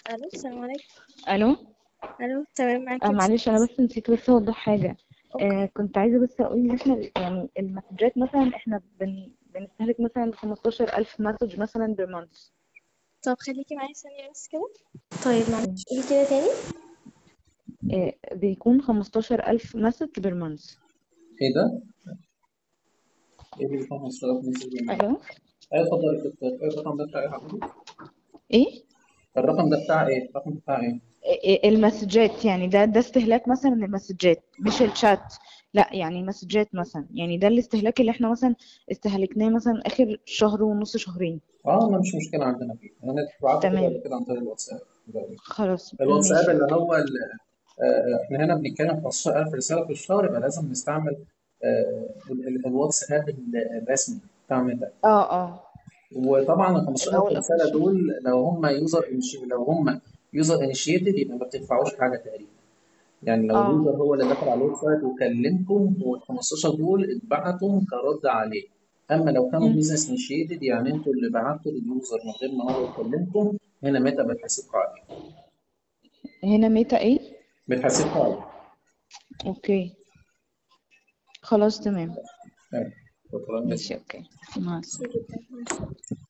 الو السلام عليكم الو الو تمام معاكي آه بس معلش انا بس نسيت بس اوضح حاجه اوكي آه كنت عايزه بس اقول ان احنا يعني المسجات مثلا احنا بن بنستهلك مثلا 15000 مسج مثلا بير مانث طب خليكي معايا ثانية بس كده طيب معلش قولي كده تاني آه بيكون 15000 مسج بير مانث ايه ده؟ ايه اللي 5000 مسج بالمية؟ الو ايه اتفضل يا دكتور ايه الرقم ده بتاع ايه حضرتك؟ ايه الرقم ده بتاع ايه؟ الرقم بتاع ايه؟ آه، المسجات يعني ده ده استهلاك مثلا للمسجات مش الشات لا يعني مسجات مثلا يعني ده الاستهلاك اللي احنا مثلا استهلكناه مثلا اخر شهر ونص شهرين اه ما مش مشكلة عندنا فيه انا بعت كده تمام قبل كده عن طريق الواتساب ده. خلاص الواتساب ماشي اللي اوكي هو ال- آه، احنا هنا بنتكلم 15000 رسالة في الشهر يبقى لازم نستعمل آه، ال- ال- الواتساب الرسمي بتاع ميتا اه اه وطبعا ال اللي 15000 هو رسالة الاوفيشال دول لو هم يوزر لو هم يوزر انيشيتد يبقى ما بتدفعوش حاجة تقريبا يعني لو اليوزر اه هو اللي دخل على الويب سايت وكلمكم وال 15 دول اتبعتوا كرد عليه اما لو كانوا مم. بيزنس انيشيتد يعني انتوا اللي بعتوا لليوزر من غير ما هو يكلمكم هنا ميتا بتحاسبكم عليه هنا ميتا ايه بتحاسبكم عليه اوكي خلاص تمام أيوة. شكرا جزيلا ماشي اوكي مع السلامة ميرسي جدا مع السلامة